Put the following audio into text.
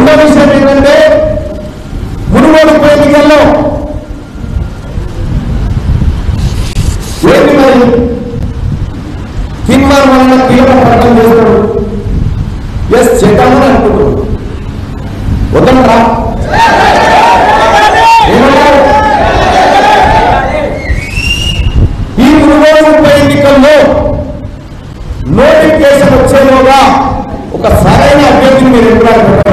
రెండో విషయం ఏంటంటే మునుగోడు ఉప ఎన్నికల్లో ఏంటి మరి కిన్మార్ వలన కీలక ప్రకటన చేస్తాడు ఎస్ చేద్దామని అనుకుంటున్నాడు వద్దనరా ఏమన్నారు ఈ మునుగోడు ఉప ఎన్నికల్లో నోటిఫికేషన్ వచ్చేలోగా ఒక సరైన అభ్యర్థిని మీరు ఎప్పుడు